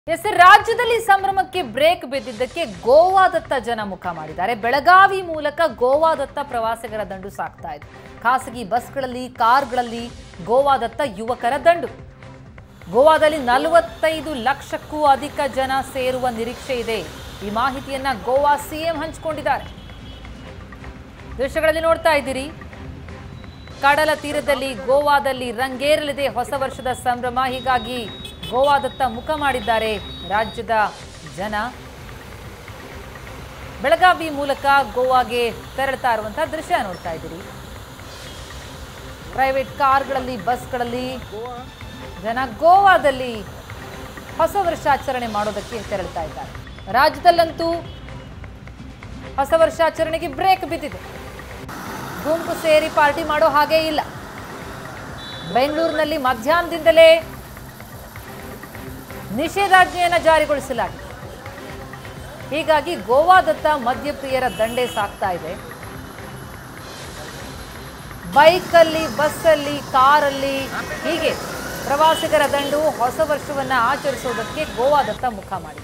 S ರಾಜ್ಯದಲ್ಲಿ ಸಂಭ್ರಮಕ್ಕೆ break ಬಿದ್ದಿದ್ದಕ್ಕೆ ಗೋವಾದತ್ತ ಜನ ಮುಖ ಮಾಡಿದ್ದಾರೆ ಬೆಳಗಾವಿ ಮೂಲಕ ಗೋವಾದತ್ತ ಪ್ರವಾಸಿಗರ ದಂಡು ಸಾಕ್ತಾ ಇದೆ ಖಾಸಗಿ ಬಸ್ಗಳಲ್ಲಿ ಕಾರ್ಗಳಲ್ಲಿ ಗೋವಾದತ್ತ ಯುವಕರ ದಂಡು ಗೋವಾದಲ್ಲಿ ನಲವತ್ತೈದು ಲಕ್ಷಕ್ಕೂ ಅಧಿಕ ಜನ ಸೇರುವ ನಿರೀಕ್ಷೆ ಇದೆ ಈ ಮಾಹಿತಿಯನ್ನ ಗೋವಾ ಸಿಎಂ ಹಂಚಿಕೊಂಡಿದ್ದಾರೆ ದೃಶ್ಯಗಳಲ್ಲಿ ನೋಡ್ತಾ ಇದ್ದೀರಿ ಕಡಲ ತೀರದಲ್ಲಿ ಗೋವಾದಲ್ಲಿ ರಂಗೇರಲಿದೆ ಹೊಸ ವರ್ಷದ ಸಂಭ್ರಮ ಹೀಗಾಗಿ ಗೋವಾದತ್ತ ಮುಖ ಮಾಡಿದ್ದಾರೆ ರಾಜ್ಯದ ಜನ ಬೆಳಗಾವಿ ಮೂಲಕ ಗೋವಾಗೆ ತೆರಳ್ತಾ ಇರುವಂತಹ ದೃಶ್ಯ ನೋಡ್ತಾ ಇದ್ದೀರಿ ಪ್ರೈವೇಟ್ ಕಾರ್ಗಳಲ್ಲಿ ಬಸ್ಗಳಲ್ಲಿ ಜನ ಗೋವಾದಲ್ಲಿ ಹೊಸ ವರ್ಷಾಚರಣೆ ಮಾಡೋದಕ್ಕೆ ತೆರಳ್ತಾ ಇದ್ದಾರೆ ರಾಜ್ಯದಲ್ಲಂತೂ ಹೊಸ ವರ್ಷಾಚರಣೆಗೆ ಬ್ರೇಕ್ ಬಿದ್ದಿದೆ ಗುಂಪು ಸೇರಿ ಪಾರ್ಟಿ ಮಾಡೋ ಹಾಗೇ ಇಲ್ಲ ಬೆಂಗಳೂರಿನಲ್ಲಿ ಮಧ್ಯಾಹ್ನದಿಂದಲೇ ನಿಷೇಧಾಜ್ಞೆಯನ್ನು ಜಾರಿಗೊಳಿಸಲಾಗಿದೆ ಹೀಗಾಗಿ ಗೋವಾದತ್ತ ಮದ್ಯಪ್ರಿಯರ ದಂಡೆ ಸಾಕ್ತಾ ಇದೆ ಬೈಕಲ್ಲಿ ಬಸ್ಸಲ್ಲಿ ಕಾರಲ್ಲಿ ಹೀಗೆ ಪ್ರವಾಸಿಗರ ದಂಡು ಹೊಸ ವರ್ಷವನ್ನ ಆಚರಿಸೋದಕ್ಕೆ ಗೋವಾದತ್ತ ಮುಖ ಮಾಡಿದೆ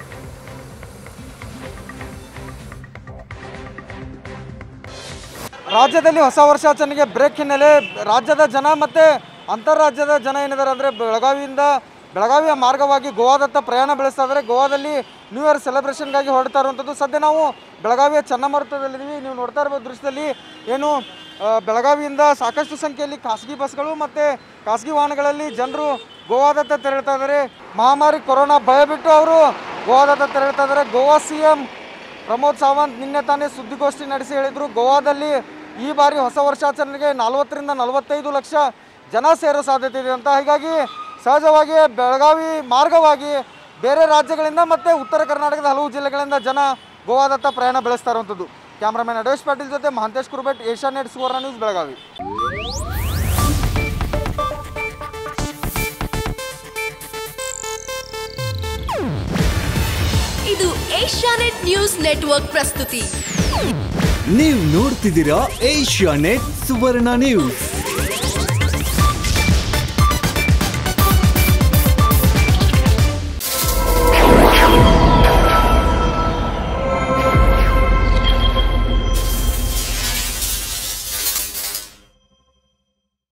ರಾಜ್ಯದಲ್ಲಿ ಹೊಸ ವರ್ಷಾಚರಣೆಗೆ ಬ್ರೇಕ್ ಹಿನ್ನೆಲೆ ರಾಜ್ಯದ ಜನ ಮತ್ತು ಅಂತಾರಾಜ್ಯದ ಜನ ಏನಿದ್ದಾರೆ ಅಂದರೆ ಬೆಳಗಾವಿಯಿಂದ ಬೆಳಗಾವಿಯ ಮಾರ್ಗವಾಗಿ ಗೋವಾದತ್ತ ಪ್ರಯಾಣ ಬೆಳೆಸ್ತಾ ಇದ್ದಾರೆ ಗೋವಾದಲ್ಲಿ ನ್ಯೂ ಇಯರ್ ಸೆಲೆಬ್ರೇಷನ್ಗಾಗಿ ಹೊರಡ್ತಾ ಇರುವಂಥದ್ದು ಸದ್ಯ ನಾವು ಬೆಳಗಾವಿಯ ಚನ್ನಮರುತದಲ್ಲಿದ್ದೀವಿ ನೀವು ನೋಡ್ತಾ ಇರ್ಬೋದು ದೃಶ್ಯದಲ್ಲಿ ಏನು ಆ, ಬೆಳಗಾವಿಯಿಂದ ಸಾಕಷ್ಟು ಸಂಖ್ಯೆಯಲ್ಲಿ ಖಾಸಗಿ ಬಸ್ಗಳು ಮತ್ತು ಖಾಸಗಿ ವಾಹನಗಳಲ್ಲಿ ಜನರು ಗೋವಾದತ್ತ ತೆರಳ್ತಾ ಇದ್ದಾರೆ ಮಹಾಮಾರಿ ಕೊರೋನಾ ಭಯ ಬಿಟ್ಟು ಅವರು ಗೋವಾದತ್ತ ತೆರಳ್ತಾ ಇದ್ದಾರೆ ಗೋವಾ ಸಿ ಎಂ ಪ್ರಮೋದ್ ಸಾವಂತ್ ನಿನ್ನೆ ತಾನೇ ಸುದ್ದಿಗೋಷ್ಠಿ ನಡೆಸಿ ಹೇಳಿದರು ಗೋವಾದಲ್ಲಿ ಈ ಬಾರಿ ಹೊಸ ವರ್ಷಾಚರಣೆಗೆ ನಲವತ್ತರಿಂದ ನಲವತ್ತೈದು ಲಕ್ಷ ಜನ ಸೇರೋ ಸಾಧ್ಯತೆ ಇದೆ ಅಂತ ಹೀಗಾಗಿ ಸಹಜವಾಗಿ ಬೆಳಗಾವಿ ಮಾರ್ಗವಾಗಿ ಬೇರೆ ರಾಜ್ಯಗಳಿಂದ ಮತ್ತು ಉತ್ತರ ಕರ್ನಾಟಕದ ಹಲವು ಜಿಲ್ಲೆಗಳಿಂದ ಜನ ಗೋವಾದತ್ತ ಪ್ರಯಾಣ ಬೆಳೆಸ್ತಾ ಇರುವಂಥದ್ದು ಕ್ಯಾಮ್ರಾಮನ್ ಅಡೇಶ್ ಪಾಟೀಲ್ ಜೊತೆ Mahantesh Kurbet Asianet Suvarna news Belagavi ಇದು ಏಷ್ಯಾನೆಟ್ ನ್ಯೂಸ್ ನೆಟ್ವರ್ಕ್ ಪ್ರಸ್ತುತಿ ನೀವು ನೋಡ್ತಿದ್ದೀರಾ ಏಷ್ಯಾ ನೆಟ್ ಸುವರ್ಣ ನ್ಯೂಸ್